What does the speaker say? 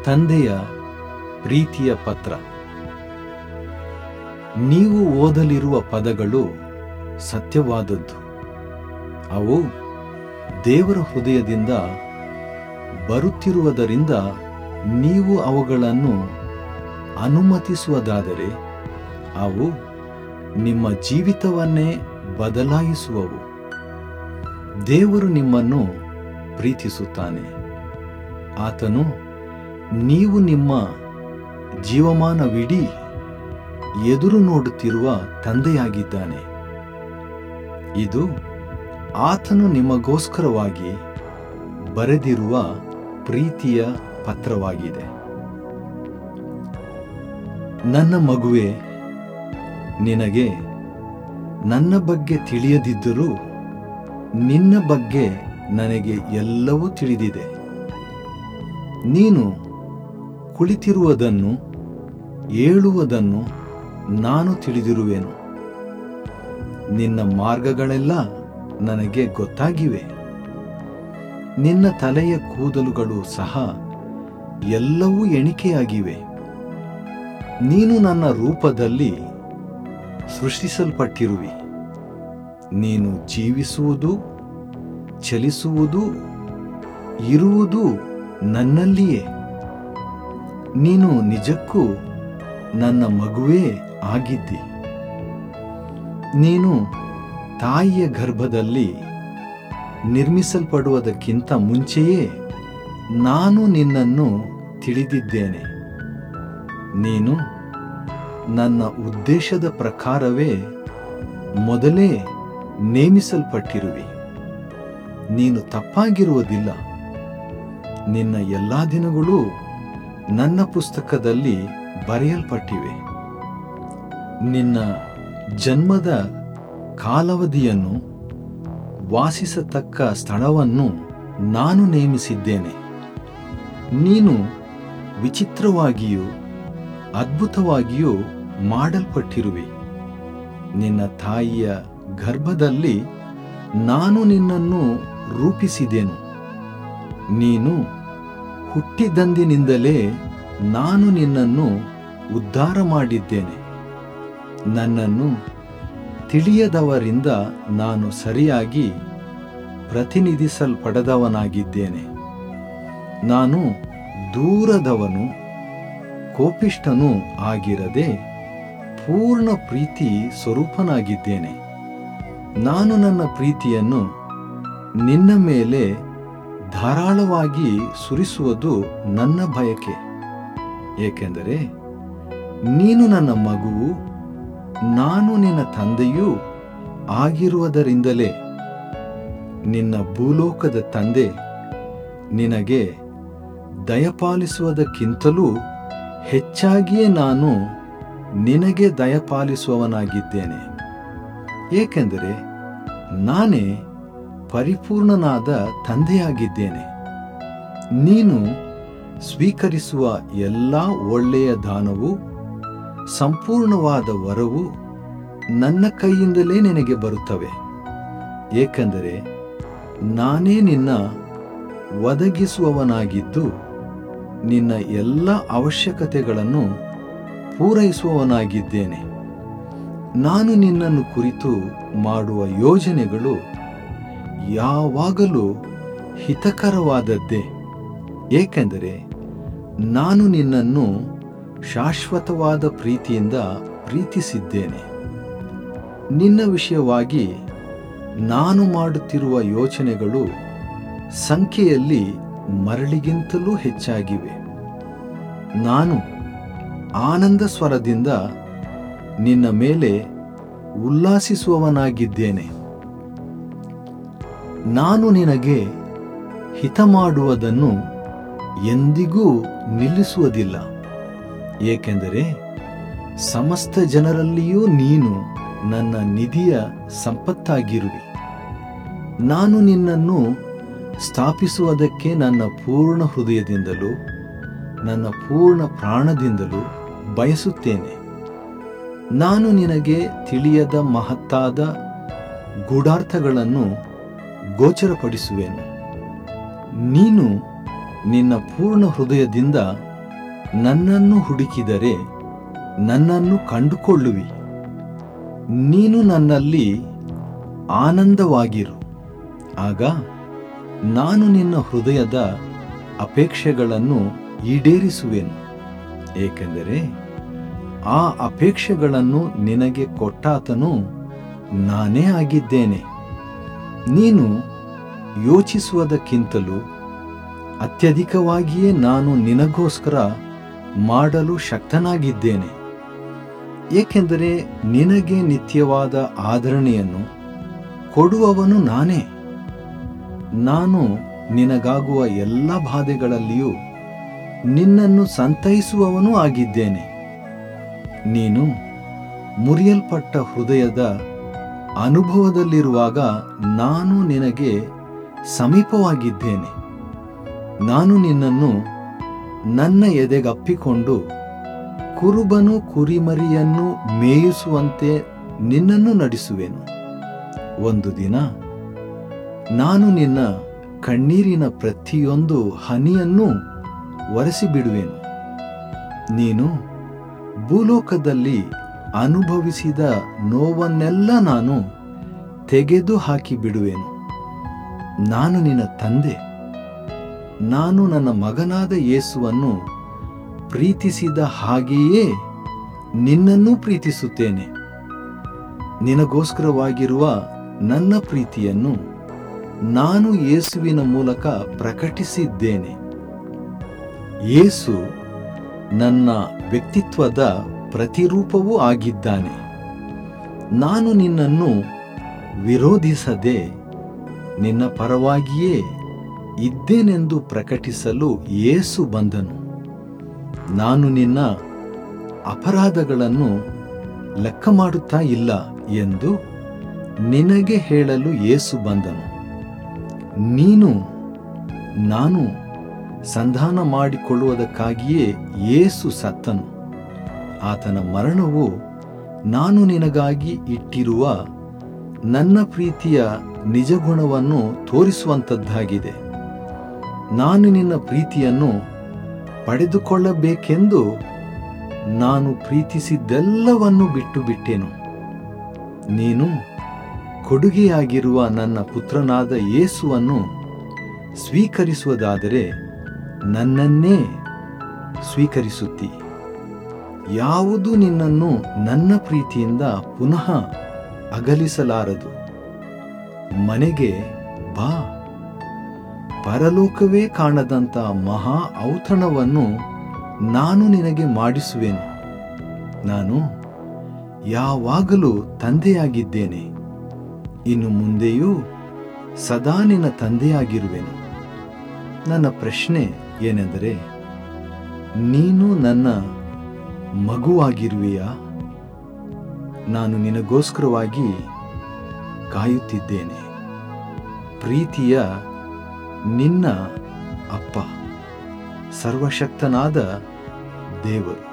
ತಂದೆಯ ಪ್ರೀತಿಯ ಪತ್ರ ನೀವು ಓದಲಿರುವ ಪದಗಳು ಸತ್ಯವಾದದ್ದು ಅವು ದೇವರ ಹೃದಯದಿಂದ ಬರುತ್ತಿರುವುದರಿಂದ ನೀವು ಅವುಗಳನ್ನು ಅನುಮತಿಸುವುದಾದರೆ ಅವು ನಿಮ್ಮ ಜೀವಿತವನ್ನೇ ಬದಲಾಯಿಸುವವು ದೇವರು ನಿಮ್ಮನ್ನು ಪ್ರೀತಿಸುತ್ತಾನೆ ಆತನು ನೀವು ನಿಮ್ಮ ಜೀವಮಾನವಿಡೀ ಎದುರು ನೋಡುತ್ತಿರುವ ತಂದೆಯಾಗಿದ್ದಾನೆ ಇದು ಆತನು ನಿಮಗೋಸ್ಕರವಾಗಿ ಬರೆದಿರುವ ಪ್ರೀತಿಯ ಪತ್ರವಾಗಿದೆ ನನ್ನ ಮಗುವೆ ನಿನಗೆ ನನ್ನ ಬಗ್ಗೆ ತಿಳಿಯದಿದ್ದರೂ ನಿನ್ನ ಬಗ್ಗೆ ನನಗೆ ಎಲ್ಲವೂ ತಿಳಿದಿದೆ ನೀನು ಕುಳಿತಿರುವುದನ್ನು ಏಳುವುದನ್ನು ನಾನು ತಿಳಿದಿರುವೆನು ನಿನ್ನ ಮಾರ್ಗಗಳೆಲ್ಲ ನನಗೆ ಗೊತ್ತಾಗಿವೆ ನಿನ್ನ ತಲೆಯ ಕೂದಲುಗಳು ಸಹ ಎಲ್ಲವೂ ಎಣಿಕೆಯಾಗಿವೆ ನೀನು ನನ್ನ ರೂಪದಲ್ಲಿ ಸೃಷ್ಟಿಸಲ್ಪಟ್ಟಿರುವಿ ನೀನು ಜೀವಿಸುವುದು ಚಲಿಸುವುದು ಇರುವುದು ನನ್ನಲ್ಲಿಯೇ ನೀನು ನಿಜಕ್ಕೂ ನನ್ನ ಮಗುವೇ ಆಗಿದ್ದಿ ನೀನು ತಾಯಿಯ ಗರ್ಭದಲ್ಲಿ ನಿರ್ಮಿಸಲ್ಪಡುವುದಕ್ಕಿಂತ ಮುಂಚೆಯೇ ನಾನು ನಿನ್ನನ್ನು ತಿಳಿದಿದ್ದೇನೆ ನೀನು ನನ್ನ ಉದ್ದೇಶದ ಪ್ರಕಾರವೇ ಮೊದಲೇ ನೇಮಿಸಲ್ಪಟ್ಟಿರುವಿ ನೀನು ತಪ್ಪಾಗಿರುವುದಿಲ್ಲ ನಿನ್ನ ಎಲ್ಲಾ ದಿನಗಳೂ ನನ್ನ ಪುಸ್ತಕದಲ್ಲಿ ಬರೆಯಲ್ಪಟ್ಟಿವೆ ನಿನ್ನ ಜನ್ಮದ ಕಾಲಾವಧಿಯನ್ನು ವಾಸಿಸತಕ್ಕ ಸ್ಥಳವನ್ನು ನಾನು ನೇಮಿಸಿದ್ದೇನೆ ನೀನು ವಿಚಿತ್ರವಾಗಿಯೂ ಅದ್ಭುತವಾಗಿಯೂ ಮಾಡಲ್ಪಟ್ಟಿರುವಿ ನಿನ್ನ ತಾಯಿಯ ಗರ್ಭದಲ್ಲಿ ನಾನು ನಿನ್ನನ್ನು ರೂಪಿಸಿದೆನು ನೀನು ಹುಟ್ಟಿದಂದಿನಿಂದಲೇ ನಾನು ನಿನ್ನನ್ನು ಉದ್ಧಾರ ಮಾಡಿದ್ದೇನೆ ನನ್ನನ್ನು ತಿಳಿಯದವರಿಂದ ನಾನು ಸರಿಯಾಗಿ ಪ್ರತಿನಿಧಿಸಲ್ಪಡದವನಾಗಿದ್ದೇನೆ ನಾನು ದೂರದವನು ಕೋಪಿಷ್ಟನೂ ಆಗಿರದೆ ಪೂರ್ಣ ಪ್ರೀತಿ ಸ್ವರೂಪನಾಗಿದ್ದೇನೆ ನಾನು ನನ್ನ ಪ್ರೀತಿಯನ್ನು ನಿನ್ನ ಮೇಲೆ ಧಾರಾಳವಾಗಿ ಸುರಿಸುವುದು ನನ್ನ ಬಯಕೆ ಏಕೆಂದರೆ ನೀನು ನನ್ನ ಮಗುವು ನಾನು ನಿನ್ನ ತಂದೆಯೂ ಆಗಿರುವುದರಿಂದಲೇ ನಿನ್ನ ಭೂಲೋಕದ ತಂದೆ ನಿನಗೆ ದಯಪಾಲಿಸುವುದಕ್ಕಿಂತಲೂ ಹೆಚ್ಚಾಗಿಯೇ ನಾನು ನಿನಗೆ ದಯಪಾಲಿಸುವವನಾಗಿದ್ದೇನೆ ಏಕೆಂದರೆ ನಾನೇ ಪರಿಪೂರ್ಣನಾದ ತಂದೆಯಾಗಿದ್ದೇನೆ ನೀನು ಸ್ವೀಕರಿಸುವ ಎಲ್ಲ ಒಳ್ಳೆಯ ದಾನವು ಸಂಪೂರ್ಣವಾದ ವರವು ನನ್ನ ಕೈಯಿಂದಲೇ ನಿನಗೆ ಬರುತ್ತವೆ ಏಕೆಂದರೆ ನಾನೇ ನಿನ್ನ ಒದಗಿಸುವವನಾಗಿದ್ದು ನಿನ್ನ ಎಲ್ಲ ಅವಶ್ಯಕತೆಗಳನ್ನು ಪೂರೈಸುವವನಾಗಿದ್ದೇನೆ ನಾನು ನಿನ್ನನ್ನು ಕುರಿತು ಮಾಡುವ ಯೋಜನೆಗಳು ಯಾವಾಗಲೂ ಹಿತಕರವಾದದ್ದೇ ಏಕೆಂದರೆ ನಾನು ನಿನ್ನನ್ನು ಶಾಶ್ವತವಾದ ಪ್ರೀತಿಯಿಂದ ಪ್ರೀತಿಸಿದ್ದೇನೆ ನಿನ್ನ ವಿಷಯವಾಗಿ ನಾನು ಮಾಡುತ್ತಿರುವ ಯೋಚನೆಗಳು ಸಂಖ್ಯೆಯಲ್ಲಿ ಮರಳಿಗಿಂತಲೂ ಹೆಚ್ಚಾಗಿವೆ ನಾನು ಆನಂದ ಸ್ವರದಿಂದ ನಿನ್ನ ಮೇಲೆ ಉಲ್ಲಾಸಿಸುವವನಾಗಿದ್ದೇನೆ ನಾನು ನಿನಗೆ ಹಿತ ಮಾಡುವುದನ್ನು ಎಂದಿಗೂ ನಿಲ್ಲಿಸುವುದಿಲ್ಲ ಏಕೆಂದರೆ ಸಮಸ್ತ ಜನರಲ್ಲಿಯೂ ನೀನು ನನ್ನ ನಿಧಿಯ ಸಂಪತ್ತಾಗಿರುವಿ ನಾನು ನಿನ್ನನ್ನು ಸ್ಥಾಪಿಸುವುದಕ್ಕೆ ನನ್ನ ಪೂರ್ಣ ಹೃದಯದಿಂದಲೂ ನನ್ನ ಪೂರ್ಣ ಪ್ರಾಣದಿಂದಲೂ ಬಯಸುತ್ತೇನೆ ನಾನು ನಿನಗೆ ತಿಳಿಯದ ಮಹತ್ತಾದ ಗೂಢಾರ್ಥಗಳನ್ನು ಗೋಚರಪಡಿಸುವೆನು ನೀನು ನಿನ್ನ ಪೂರ್ಣ ಹೃದಯದಿಂದ ನನ್ನನ್ನು ಹುಡುಕಿದರೆ ನನ್ನನ್ನು ಕಂಡುಕೊಳ್ಳುವಿ ನೀನು ನನ್ನಲ್ಲಿ ಆನಂದವಾಗಿರು ಆಗ ನಾನು ನಿನ್ನ ಹೃದಯದ ಅಪೇಕ್ಷೆಗಳನ್ನು ಈಡೇರಿಸುವೆನು ಏಕೆಂದರೆ ಆ ಅಪೇಕ್ಷೆಗಳನ್ನು ನಿನಗೆ ಕೊಟ್ಟಾತನು ನಾನೇ ಆಗಿದ್ದೇನೆ ನೀನು ಯೋಚಿಸುವುದಕ್ಕಿಂತಲೂ ಅತ್ಯಧಿಕವಾಗಿಯೇ ನಾನು ನಿನಗೋಸ್ಕರ ಮಾಡಲು ಶಕ್ತನಾಗಿದ್ದೇನೆ ಏಕೆಂದರೆ ನಿನಗೆ ನಿತ್ಯವಾದ ಆದರಣೆಯನ್ನು ಕೊಡುವವನು ನಾನೇ ನಾನು ನಿನಗಾಗುವ ಎಲ್ಲ ಬಾಧೆಗಳಲ್ಲಿಯೂ ನಿನ್ನನ್ನು ಸಂತೈಸುವವನೂ ಆಗಿದ್ದೇನೆ ನೀನು ಮುರಿಯಲ್ಪಟ್ಟ ಹೃದಯದ ಅನುಭವದಲ್ಲಿರುವಾಗ ನಾನು ನಿನಗೆ ಸಮೀಪವಾಗಿದ್ದೇನೆ ನಾನು ನಿನ್ನನ್ನು ನನ್ನ ಎದೆಗಪ್ಪಿಕೊಂಡು ಕುರುಬನು ಕುರಿಮರಿಯನ್ನು ಮೇಯಿಸುವಂತೆ ನಿನ್ನನ್ನು ನಡೆಸುವೆನು ಒಂದು ದಿನ ನಾನು ನಿನ್ನ ಕಣ್ಣೀರಿನ ಪ್ರತಿಯೊಂದು ಹನಿಯನ್ನು ಒರೆಸಿಬಿಡುವೆನು ನೀನು ಭೂಲೋಕದಲ್ಲಿ ಅನುಭವಿಸಿದ ನೋವನ್ನೆಲ್ಲ ನಾನು ತೆಗೆದು ಹಾಕಿ ಬಿಡುವೆನು ನಾನು ನಿನ್ನ ತಂದೆ ನಾನು ನನ್ನ ಮಗನಾದ ಯೇಸುವನ್ನು ಪ್ರೀತಿಸಿದ ಹಾಗೆಯೇ ನಿನ್ನನ್ನೂ ಪ್ರೀತಿಸುತ್ತೇನೆ ನಿನಗೋಸ್ಕರವಾಗಿರುವ ನನ್ನ ಪ್ರೀತಿಯನ್ನು ನಾನು ಯೇಸುವಿನ ಮೂಲಕ ಪ್ರಕಟಿಸಿದ್ದೇನೆ ಯೇಸು ನನ್ನ ವ್ಯಕ್ತಿತ್ವದ ಪ್ರತಿರೂಪವೂ ಆಗಿದ್ದಾನೆ ನಾನು ನಿನ್ನನ್ನು ವಿರೋಧಿಸದೆ ನಿನ್ನ ಪರವಾಗಿಯೇ ಇದ್ದೇನೆಂದು ಪ್ರಕಟಿಸಲು ಯೇಸು ಬಂದನು ನಾನು ನಿನ್ನ ಅಪರಾಧಗಳನ್ನು ಲೆಕ್ಕ ಮಾಡುತ್ತಾ ಇಲ್ಲ ಎಂದು ನಿನಗೆ ಹೇಳಲು ಯೇಸು ಬಂದನು ನೀನು ನಾನು ಸಂಧಾನ ಮಾಡಿಕೊಳ್ಳುವುದಕ್ಕಾಗಿಯೇ ಯೇಸು ಸತ್ತನು ಆತನ ಮರಣವು ನಾನು ನಿನಗಾಗಿ ಇಟ್ಟಿರುವ ನನ್ನ ಪ್ರೀತಿಯ ನಿಜಗುಣವನ್ನು ತೋರಿಸುವಂಥದ್ದಾಗಿದೆ ನಾನು ನಿನ್ನ ಪ್ರೀತಿಯನ್ನು ಪಡೆದುಕೊಳ್ಳಬೇಕೆಂದು ನಾನು ಪ್ರೀತಿಸಿದ್ದೆಲ್ಲವನ್ನು ಬಿಟ್ಟು ಬಿಟ್ಟೆನು ನೀನು ಕೊಡುಗೆಯಾಗಿರುವ ನನ್ನ ಪುತ್ರನಾದ ಯೇಸುವನ್ನು ಸ್ವೀಕರಿಸುವುದಾದರೆ ನನ್ನನ್ನೇ ಸ್ವೀಕರಿಸುತ್ತಿ ಯಾವುದು ನಿನ್ನನ್ನು ನನ್ನ ಪ್ರೀತಿಯಿಂದ ಪುನಃ ಅಗಲಿಸಲಾರದು ಮನೆಗೆ ಬಾ ಪರಲೋಕವೇ ಕಾಣದಂತ ಮಹಾ ಔತಣವನ್ನು ನಾನು ನಿನಗೆ ಮಾಡಿಸುವೆನು ನಾನು ಯಾವಾಗಲೂ ತಂದೆಯಾಗಿದ್ದೇನೆ ಇನ್ನು ಮುಂದೆಯೂ ಸದಾ ನಿನ್ನ ತಂದೆಯಾಗಿರುವೆನು ನನ್ನ ಪ್ರಶ್ನೆ ಏನೆಂದರೆ ನೀನು ನನ್ನ ಮಗುವಾಗಿರುವೆಯಾ ನಾನು ನಿನಗೋಸ್ಕರವಾಗಿ ಕಾಯುತ್ತಿದ್ದೇನೆ ಪ್ರೀತಿಯ ನಿನ್ನ ಅಪ್ಪ ಸರ್ವಶಕ್ತನಾದ ದೇವರು